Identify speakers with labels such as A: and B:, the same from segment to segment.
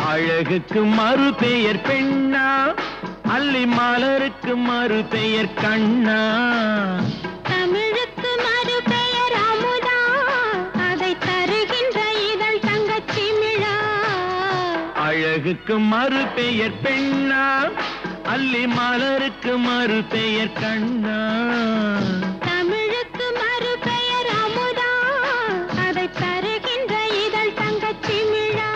A: அழகுக்கு மறு பெயர் பெண்ணா அல்லி மலருக்கு மறு பெயர் கண்ணா
B: தமிழுக்கு மறுபெயர் அமுதா அதை தருகின்ற இதழ் தங்கச்சி மிழா
A: அழகுக்கு மறு பெயர் பெண்ணா அல்லி மலருக்கு மறு பெயர் கண்ணா
B: தமிழுக்கு மறுபெயர் அமுதா அதை தருகின்ற இதழ் தங்கச்சி மிழா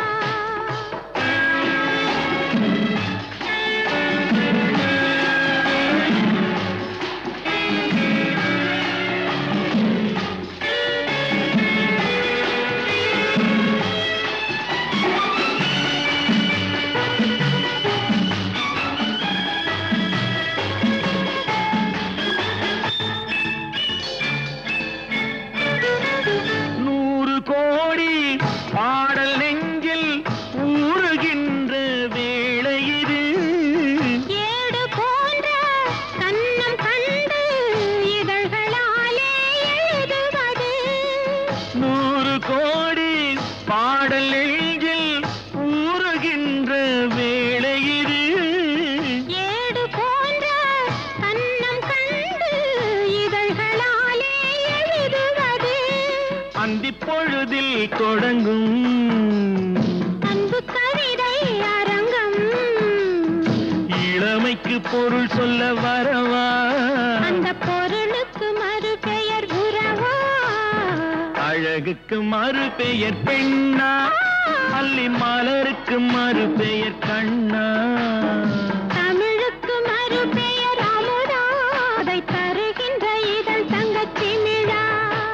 A: நூறு கோடி பாடல் நெஞ்சில் ஊறுகின்ற வேளை இது
B: ஏடு போன்ற கன்னம் கண்டு இதழ்களாலே எழுதுவது
A: நூறு கோடி பாடல் நெஞ்சில் ஊறுகின்ற வேளை இது
B: ஏடு போன்ற கன்னம் கண்டு இதழ்களாலே எழுதுவது
A: அந்திப் பொழுதில் தொடங்கும்
B: அன்பு கவிதை அரங்கம்
A: இளமைக்கு பொருள் சொல்ல வரவா
B: அந்த பொருளுக்கு மறுபெயர் உறவா
A: அழகுக்கு மறு பெயர் பெண்ணா அல்லி மலருக்கு மறு பெயர் கண்ணா
B: தமிழுக்கு மறுபெயர் அமுதா அதை தருகின்ற இதழ் தங்கச்சி மிழா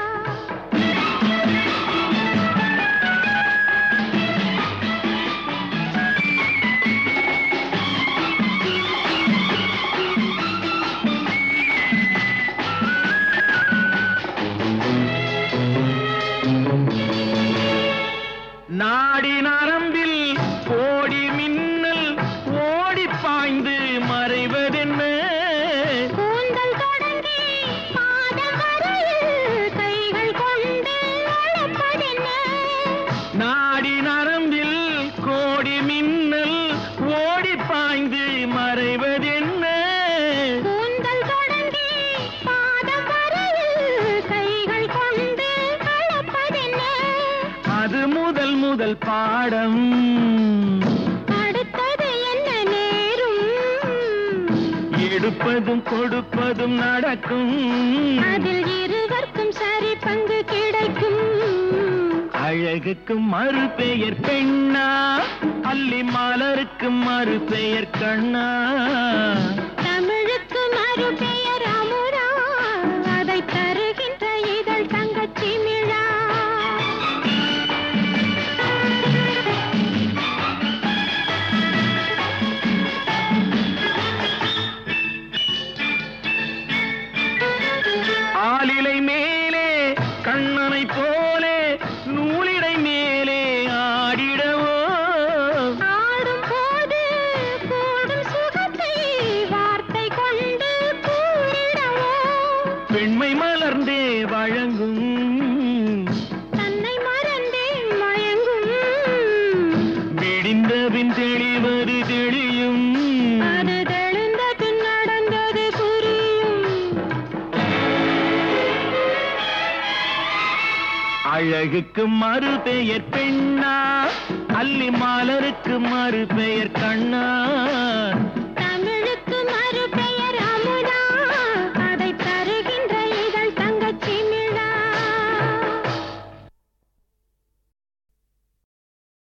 A: நாடி நரம்பில் கோடி மின்னல் ஓடி பாய்ந்து மறைவதென்ன
B: கூந்தல் தொடங்கி பாதம் வரையில் கைகள் கொண்டு அழைப்பதென்ன
A: நாடி நரம்பில் கோடி மின்னல் ஓடி பாய்ந்து மறைவதென்ன
B: கூந்தல் தொடங்கி பாதம் வரையில் கைகள் கொண்டு அழைப்பதென்ன
A: அது முதல் முதல் பாடம்
B: அடுத்தது என்ன நேரும்
A: எடுப்பதும் கொடுப்பதும் நடக்கும்
B: அதில் இருவர்க்கும் சரி பங்கு கிடைக்கும்
A: அழகுக்கு மறு பெயர் பெண்ணா அல்லி மலருக்கு மறு பெயர் கண்ணா
B: தமிழுக்கு மறுபெயர் அமுதா அதை தருகின்ற இதழ் தங்கச்சி மிழா
A: ஆலிலை மேலே கண்ணனை போலே நூலிடை மேலே ஆடிடவோ
B: ஆடும் போது கூடும் சுகத்தை வார்த்தை கொண்டு கூறிடவோ
A: பெண்மை மலர்ந்தே வழங்கும்
B: தன்னை மறந்தே மயங்கும்
A: விடிந்தபின் தெளிவது தெளியும்
B: அது தெளிந்த பின் நடந்தது புரியும்
A: அழகுக்கு மறு பெயர் பெண்ணா அல்லி மலருக்கு மறு பெயர் கண்ணா